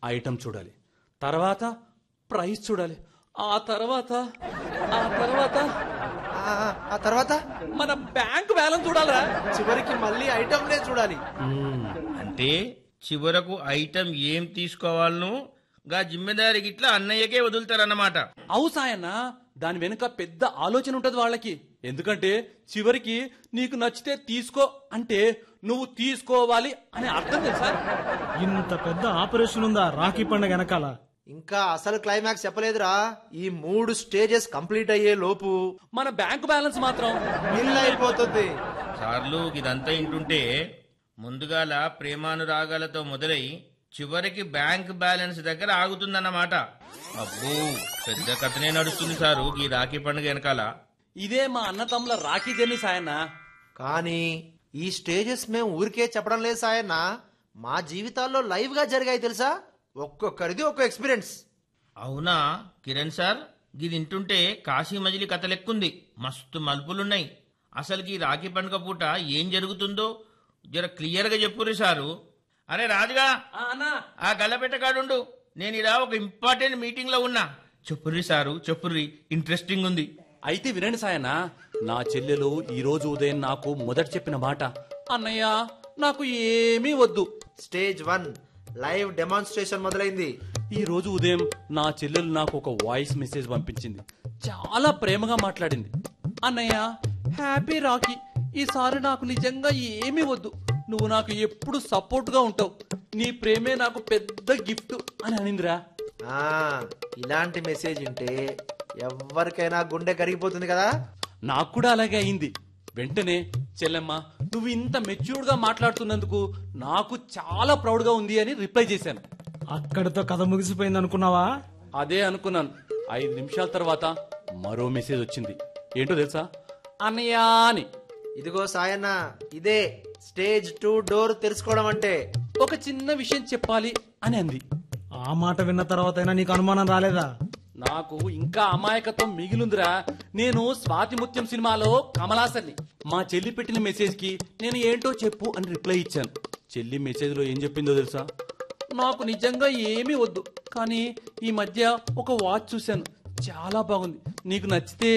item చూడాలి తర్వాత price చూడాలి ఆ తర్వాత ఆ తర్వాత ఆ, ఆ తర్వాత మన బ్యాంక్ బ్యాలెన్స్ చూడాలరా చివరికి మళ్ళీ ఐటమ్లే చూడాలి అంటే చివరకు ఐటమ్ ఏం తీసుకోవాలను గా జిమ్మెదారి గిట్లా అన్నయ్యకే వదులుతారన్నమాట అవు సాయన్న దాని వెనుక పెద్ద ఆలోచన ఉంటది వాళ్ళకి ఎందుకంటే చివరికి నీకు నచ్చితే తీసుకో అంటే నువ్వు తీసుకోవాలి అనే అర్థం తెలుసా ఇంత పెద్ద ఆపరేషన్ ఉందా రాఖీ పండుగ వెనకాల ఇంకా అసలు క్లైమాక్స్ చెప్పలేదురా ఈ మూడు స్టేజెస్ కంప్లీట్ అయ్యే లోపు మన బ్యాంక్ బ్యాలెన్స్ మాత్రం బిల్ అయిపోతుంది సార్లు ఇదంతా ఇంటుంటే ముందుగాల ప్రేమానురాగాలతో మొదలై చివరికి బ్యాంక్ బ్యాలెన్స్ దగ్గర ఆగుతుందన్నమాట అబ్బో పెద్ద కథనే నడుస్తుంది సారు ఈ రాఖీ పండుగ వెనకాల ఇదే మా అన్నతమ్ముల రాఖీ జర్నీ సాయన్న కానీ ఈ స్టేజెస్ మేము ఊరికే చెప్పడం లేదు సాయన్న మా జీవితాల్లో లైవ్ గా జరిగాయి తెలుసా ఒక్కొక్కరిది ఒక్కో ఎక్స్పీరియన్స్ అవునా కిరణ్ సార్ ఇది వింటుంటే కాశీ మజిలీ కథ లెక్కుంది మస్తు మలుపులున్నాయి అసలుకి ఈ రాఖీ పండుగ పూట ఏం జరుగుతుందో జర క్లియర్ గా చెప్పుర్రి సారు అరే రాజుగా ఆ అన్నా ఆ గల్లపెట్టగాడుండు నేను ఇలా ఒక ఇంపార్టెంట్ మీటింగ్ లో ఉన్నా చెప్పుర్రి సారు చెప్పుర్రి ఇంట్రెస్టింగ్ ఉంది అయితే వినండి సాయన్న నా చెల్లెలు ఈ రోజు ఉదయం నాకు మొదట చెప్పిన మాట అన్నయ్య నాకు ఏమీ వద్దు స్టేజ్ వన్ లైవ్ డెమాన్స్ట్రేషన్ మొదలైంది ఈ రోజు ఉదయం నా చెల్లెలు నాకు ఒక వాయిస్ మెసేజ్ పంపించింది చాలా ప్రేమగా మాట్లాడింది అన్నయ్య హ్యాపీ రాఖీ ఈసారి నాకు నిజంగా ఏమీ వద్దు నువ్వు నాకు ఎప్పుడు సపోర్ట్ గా ఉంటావు నీ ప్రేమే నాకు పెద్ద గిఫ్ట్ అని అనిందిరా ఆ ఇలాంటి మెసేజ్ ఉంటే ఎవరికైనా గుండె కరిగిపోతుంది కదా నాకు కూడా అలాగే అయింది వెంటనే చెల్లెమ్మ నువ్వు ఇంత మెచ్యూర్డ్ గా మాట్లాడుతున్నందుకు నాకు చాలా ప్రౌడ్ గా ఉంది అని రిప్లై చేశాను అక్కడితో కథ ముగిసిపోయింది అనుకున్నావా అదే అనుకున్నాను ఐదు నిమిషాల తర్వాత మరో మెసేజ్ వచ్చింది ఏంటో తెలుసా అన్నయ్య అని ఇదిగో సాయన్న ఇదే స్టేజ్ టూ డోర్ తెరుచుకోవడం అంటే ఒక చిన్న విషయం చెప్పాలి అని అంది ఆ మాట విన్న తర్వాత అయినా నీకు అనుమానం రాలేదా నాకు ఇంకా అమాయకత్వం మిగిలిందిరా నేను స్వాతి ముత్యం సినిమాలో కమలాసన్ని మా చెల్లి పెట్టిన మెసేజ్ కి నేను ఏంటో చెప్పు అని రిప్లై ఇచ్చాను చెల్లి మెసేజ్ లో ఏం చెప్పిందో తెలుసా నాకు నిజంగా ఏమీ వద్దు కానీ ఈ మధ్య ఒక వాచ్ చూశాను చాలా బాగుంది నీకు నచ్చితే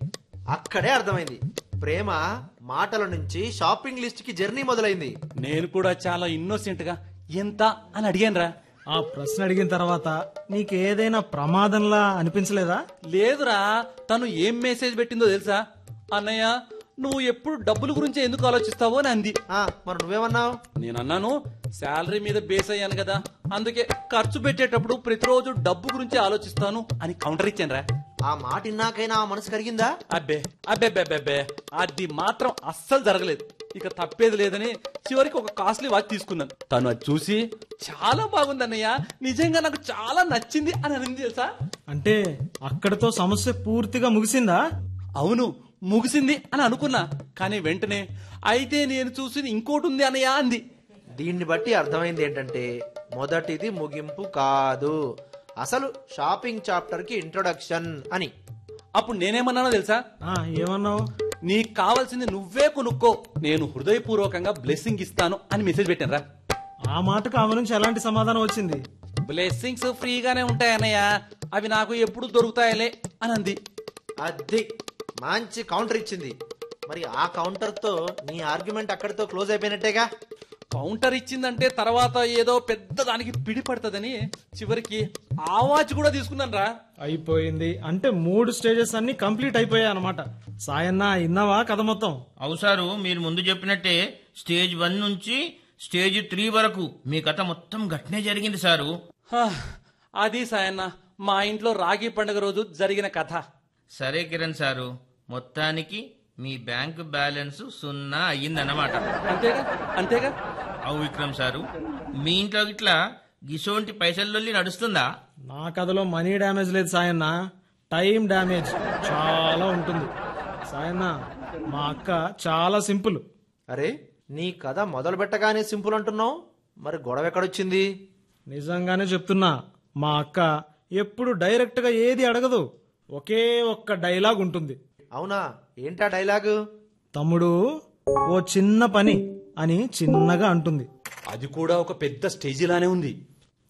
అక్కడే అర్థమైంది ప్రేమ మాటల నుంచి షాపింగ్ లిస్ట్ కి జర్నీ మొదలైంది నేను కూడా చాలా ఇన్నోసెంట్ గా ఎంత అని అడిగానురా ఆ ప్రశ్న అడిగిన తర్వాత నీకు ఏదైనా ప్రమాదంలా అనిపించలేదా లేదురా తను ఏం మెసేజ్ పెట్టిందో తెలుసా అన్నయ్య నువ్వు ఎప్పుడు డబ్బుల గురించి ఎందుకు ఆలోచిస్తావో అని అంది ఆ, మరి నువ్వేమన్నావు నేను అన్నాను శాలరీ మీద బేస్ అయ్యాను కదా అందుకే ఖర్చు పెట్టేటప్పుడు ప్రతిరోజు డబ్బు గురించి ఆలోచిస్తాను అని కౌంటర్ ఇచ్చానురా ఆ మాట ఇన్నాకైనా ఆ మనసు కరిగిందా అబ్బే అబ్బే అబ్బే, అబ్బే అబ్బే అది మాత్రం అస్సలు జరగలేదు ఇక తప్పేది లేదని చివరికి ఒక కాస్ట్లీ వాచ్ తీసుకున్నాను తను అది చూసి చాలా బాగుంది అన్నయ్య నిజంగా నాకు చాలా నచ్చింది అని అనింది తెలుసా అంటే అక్కడితో సమస్య పూర్తిగా ముగిసిందా అవును ముగిసింది అని అనుకున్నా కానీ వెంటనే అయితే నేను చూసింది ఇంకోటి ఉంది అన్నయ్య అంది దీన్ని బట్టి అర్థమైంది ఏంటంటే మొదటిది ముగింపు కాదు అసలు షాపింగ్ చాప్టర్ కి ఇంట్రొడక్షన్ అని అప్పుడు నేనేమన్నానో తెలుసా ఆ ఏమన్నావు నీకు కావాల్సింది నువ్వే కొనుక్కో నేను హృదయపూర్వకంగా బ్లెస్సింగ్ ఇస్తాను అని మెసేజ్ పెట్టాను ఆ మాటకు ఆమె నుంచి ఎలాంటి సమాధానం వచ్చింది బ్లెస్సింగ్స్ ఫ్రీగానే ఉంటాయన్నయ్య అవి నాకు ఎప్పుడు దొరుకుతాయలే అని అంది అది మంచి కౌంటర్ ఇచ్చింది మరి ఆ కౌంటర్ తో నీ ఆర్గ్యుమెంట్ అక్కడితో క్లోజ్ అయిపోయినట్టేగా కౌంటర్ ఇచ్చిందంటే తర్వాత ఏదో పెద్ద దానికి పిడి పడుతుందని చివరికి ఆ వాచ్ కూడా తీసుకున్నాను రా అయిపోయింది అంటే మూడు స్టేజెస్ అన్ని కంప్లీట్ అయిపోయాయి అనమాట సాయన్న ఇన్నావా కథ మొత్తం అవుసారు మీరు ముందు చెప్పినట్టే స్టేజ్ వన్ నుంచి స్టేజ్ త్రీ వరకు మీ కథ మొత్తం గట్నే జరిగింది సారు హా, అది సాయన్న మా ఇంట్లో రాగి పండుగ రోజు జరిగిన కథ సరే కిరణ్ సారు మొత్తానికి మీ బ్యాంక్ బ్యాలెన్స్ సున్నా అయ్యిందన్నమాట అంతేగా అంతేగా అవు విక్రమ్ సారు మీ ఇంట్లో ఇట్లా గిసోంటి పైసల్లోల్లి నడుస్తుందా నా కథలో మనీ డ్యామేజ్ లేదు సాయన్న టైం డ్యామేజ్ చాలా ఉంటుంది సాయన్న మా అక్క చాలా సింపుల్ అరే నీ కథ మొదలు పెట్టగానే సింపుల్ అంటున్నావు మరి గొడవ ఎక్కడొచ్చింది నిజంగానే చెప్తున్నా మా అక్క ఎప్పుడు డైరెక్ట్ గా ఏది అడగదు ఒకే ఒక్క డైలాగ్ ఉంటుంది అవునా ఏంటా డైలాగు తమ్ముడు ఓ చిన్న పని అని చిన్నగా అంటుంది అది కూడా ఒక పెద్ద స్టేజిలానే ఉంది